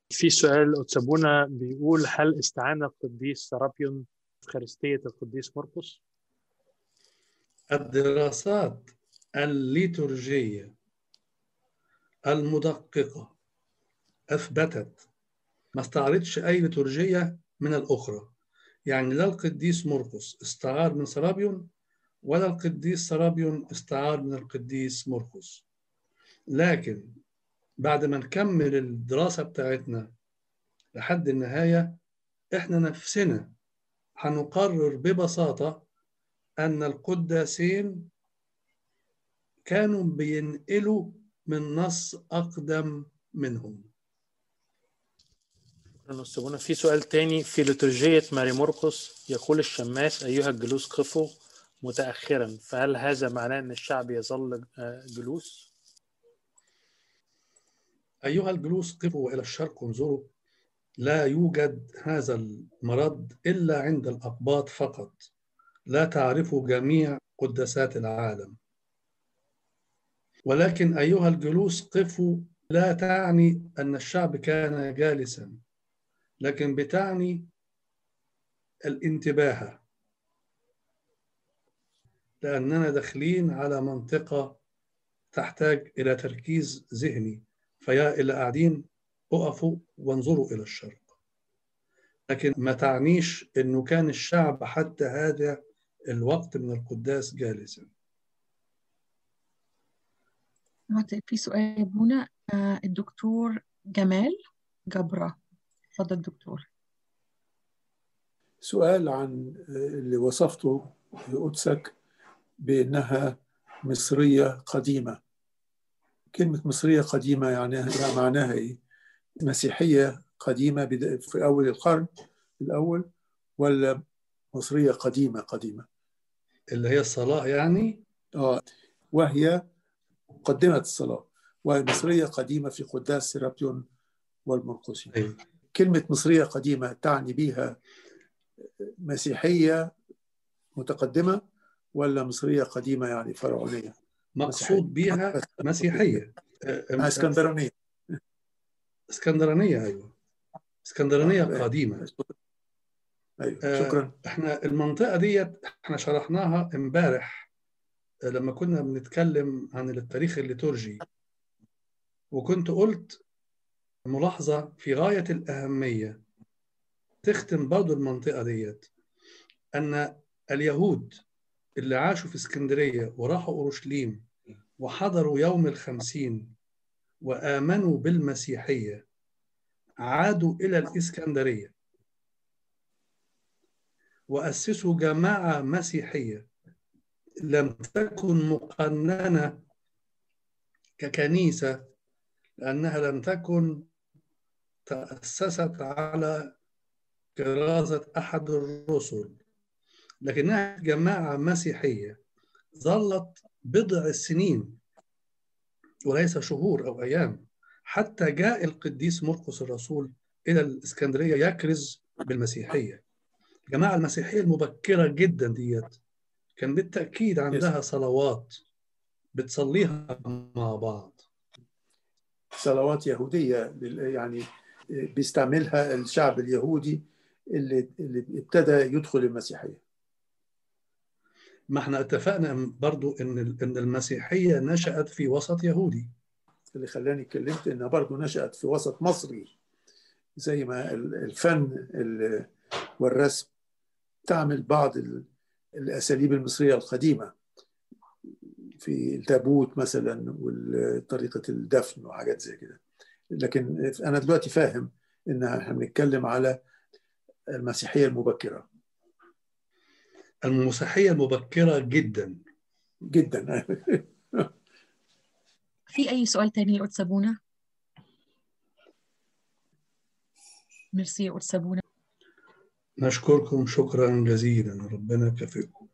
في سؤال أتسابونا بيقول هل استعان القديس سرابيون في خارستية القديس مرقس؟ الدراسات الليتورجية المدققة أثبتت ما استعرضش أي ليتورجية من الأخرى يعني لا القديس مرقس استعار من سرابيون ولا القديس سرابيون استعار من القديس مرقس لكن بعد ما نكمل الدراسة بتاعتنا لحد النهاية احنا نفسنا هنقرر ببساطة أن القداسين كانوا بينقلوا من نص أقدم منهم نصبونا في سؤال تاني في ليتورجية ماري مرقس يقول الشماس أيها الجلوس قفوا متأخرا فهل هذا معناه أن الشعب يظل جلوس؟ أيها الجلوس قفوا إلى الشرق انظروا لا يوجد هذا المرض إلا عند الأقباط فقط لا تعرف جميع قدسات العالم ولكن أيها الجلوس قفوا لا تعني أن الشعب كان جالسا لكن بتعني الانتباه لأننا داخلين على منطقة تحتاج إلى تركيز ذهني فيا اللي قاعدين اقفوا وانظروا إلى الشرق لكن ما تعنيش أنه كان الشعب حتى هذا الوقت من القداس جالسا في سؤال هنا الدكتور جمال جبرة تفضل دكتور سؤال عن اللي وصفته قدسك بأنها مصرية قديمة كلمة مصرية قديمة يعني معناها إيه؟ مسيحية قديمة في أول القرن الأول ولا مصرية قديمة قديمة اللي هي الصلاة يعني آه وهي مقدمة الصلاة وهي مصرية قديمة في قداس سيرابيون والمرقسي أيوة. كلمة مصرية قديمة تعني بها مسيحية متقدمة ولا مصرية قديمة يعني فرعونية مقصود بها مسيحية اسكندرانية اسكندرانية أيوة اسكندرانية قديمة أيوة شكرا احنا المنطقة ديت احنا شرحناها امبارح لما كنا بنتكلم عن التاريخ الليتورجي وكنت قلت ملاحظة في غاية الأهمية تختم برضو المنطقة ديت أن اليهود اللي عاشوا في اسكندرية وراحوا أورشليم وحضروا يوم الخمسين وآمنوا بالمسيحية عادوا إلى الإسكندرية وأسسوا جماعة مسيحية لم تكن مقننة ككنيسة لأنها لم تكن تأسست على كرازة أحد الرسل لكنها جماعة مسيحية ظلت بضع سنين وليس شهور أو أيام حتى جاء القديس مرقس الرسول إلى الإسكندرية يكرز بالمسيحية الجماعة المسيحية المبكرة جدا ديت كان بالتأكيد عندها صلوات بتصليها مع بعض صلوات يهودية يعني بيستعملها الشعب اليهودي اللي اللي ابتدى يدخل المسيحية ما احنا اتفقنا برضو ان ان المسيحيه نشات في وسط يهودي اللي خلاني اتكلمت انها برضو نشات في وسط مصري زي ما الفن والرسم تعمل بعض الاساليب المصريه القديمه في التابوت مثلا وطريقه الدفن وحاجات زي كده لكن انا دلوقتي فاهم ان احنا بنتكلم على المسيحيه المبكره المسيحيه المبكره جدا جدا في اي سؤال تاني يا سابونا ميرسي يا سابونا نشكركم شكرا جزيلا ربنا يكافئكم